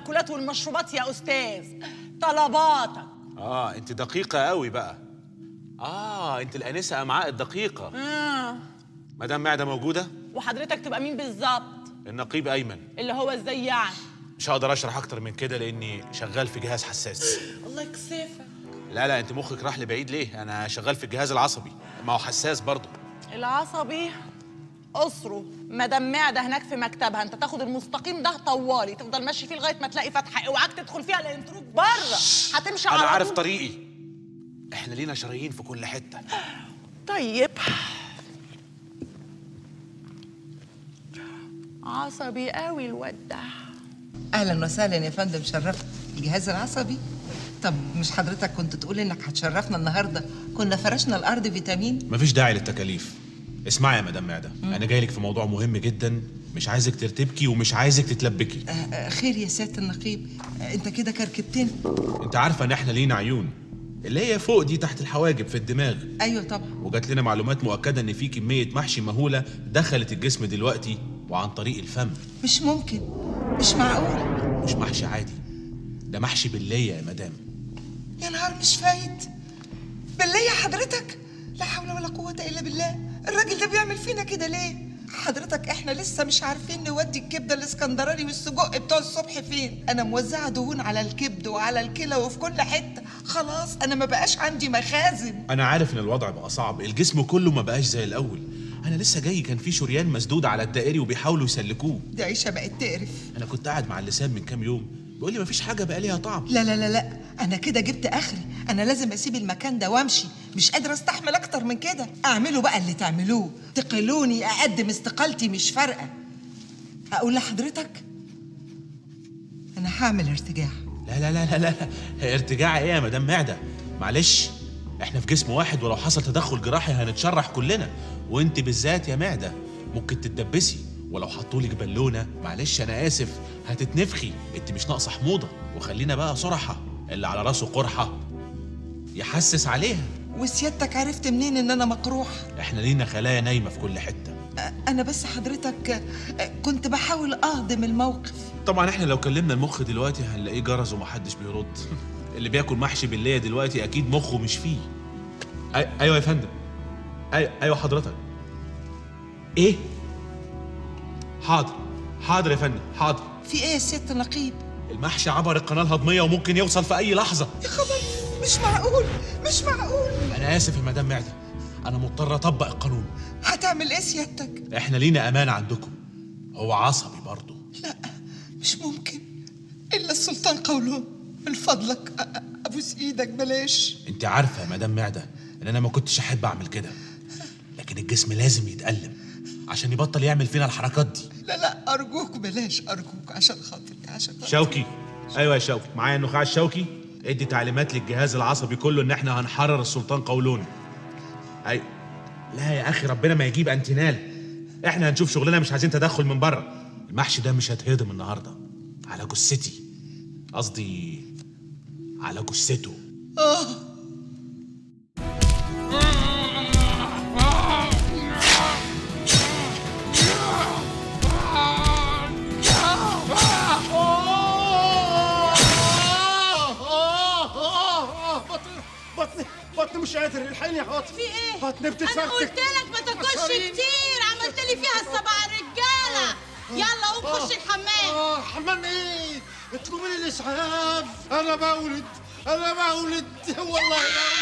المأكولات والمشروبات يا أستاذ طلباتك اه انت دقيقة قوي بقى اه انت الانسة امعاء الدقيقة آه. مدام معدة موجودة وحضرتك تبقى مين بالظبط النقيب ايمن اللي هو ازاي يعني مش هقدر اشرح اكتر من كده لاني شغال في جهاز حساس الله يكسفك لا لا انت مخك راح لبعيد ليه انا شغال في الجهاز العصبي ما هو حساس برضه العصبي قصره مدام معده هناك في مكتبها انت تاخد المستقيم ده طوالي تفضل ماشي فيه لغايه ما تلاقي فتحه اوعاك تدخل فيها لان تروح بره هتمشي على انا عارف طول. طريقي احنا لينا شرايين في كل حتة طيب عصبي قوي الواد ده اهلا وسهلا يا فندم شرفت الجهاز العصبي طب مش حضرتك كنت تقول انك هتشرفنا النهارده كنا فرشنا الارض فيتامين مفيش داعي للتكاليف اسمعي يا مدام معدة انا جاي لك في موضوع مهم جدا مش عايزك ترتبكي ومش عايزك تتلبكي آه، آه، خير يا سياده النقيب آه، انت كده كركبتني انت عارفة ان احنا لينا عيون اللي هي فوق دي تحت الحواجب في الدماغ ايوه طبعا وجات لنا معلومات مؤكدة ان في كمية محشي مهولة دخلت الجسم دلوقتي وعن طريق الفم مش ممكن مش معقول مش محشي عادي ده محشي باللية يا مدام يا نهار مش فايت بالله يا حضرتك لا حول ولا قوه الا بالله الراجل ده بيعمل فينا كده ليه حضرتك احنا لسه مش عارفين نودي الكبده الاسكندراني والسجق بتوع الصبح فين انا موزعه دهون على الكبد وعلى الكلى وفي كل حته خلاص انا ما بقاش عندي مخازن انا عارف ان الوضع بقى صعب الجسم كله ما بقاش زي الاول انا لسه جاي كان في شريان مسدود على الدائري وبيحاولوا يسلكوه دي عيشه بقت تقرف انا كنت قاعد مع اللسان من كام يوم بيقول لي مفيش حاجه بقى ليها طعم لا لا لا لا انا كده جبت اخري انا لازم اسيب المكان ده وامشي مش قادره استحمل اكتر من كده اعملوا بقى اللي تعملوه تقلوني اقدم استقالتي مش فارقه اقول لحضرتك انا هعمل ارتجاع لا لا لا لا لا لا. ارتجاع ايه يا مدام معده معلش احنا في جسم واحد ولو حصل تدخل جراحي هنتشرح كلنا وانت بالذات يا معده ممكن تتدبسي ولو حطولك بالونه معلش انا اسف هتتنفخي انت مش ناقصه حموضه وخلينا بقى صراحه اللي على راسه قرحه يحسس عليها وسيادتك عرفت منين ان انا مقروح احنا لينا خلايا نايمه في كل حته أ- انا بس حضرتك أ، كنت بحاول اهضم الموقف طبعا احنا لو كلمنا المخ دلوقتي هنلاقيه جرز ومحدش بيرد اللي بياكل محشي بالليل دلوقتي اكيد مخه مش فيه أي... ايوه يا فندم أي... ايوه حضرتك ايه حاضر حاضر يا فندم حاضر في ايه يا سياده النقيب المحشي عبر القناه الهضميه وممكن يوصل في اي لحظه يا خبر مش معقول مش معقول انا اسف يا مدام معده انا مضطر اطبق القانون هتعمل ايه سيادتك احنا لينا امانه عندكم هو عصبي برضه لا مش ممكن الا السلطان قولهم من فضلك أ- أ- ابوس ايدك بلاش انت عارفه يا مدام معده ان انا ما كنتش احب اعمل كده لكن الجسم لازم يتألم عشان يبطل يعمل فينا الحركات دي لا لا ارجوك بلاش ارجوك عشان خاطري عشان خاطري شوقي ايوه يا شوقي معايا النخاع الشوكي ادي تعليمات للجهاز العصبي كله ان احنا هنحرر السلطان قولون ايوه لا يا اخي ربنا ما يجيب انتينال احنا هنشوف شغلنا مش عايزين تدخل من بره المحشي ده مش هتهضم النهارده على جثتي قصدي على جثته اه بطني بطني بطني مش قادر الحقيني يا عاطف في ايه؟ بطني بتتفرتك انا قلت لك ما تاكلش بشريني. كتير عملت لي فيها السبع رجاله يلا قوم خش الحمام اه حمام ايه؟ اطلبوا لي الاسعاف انا بولد انا بولد والله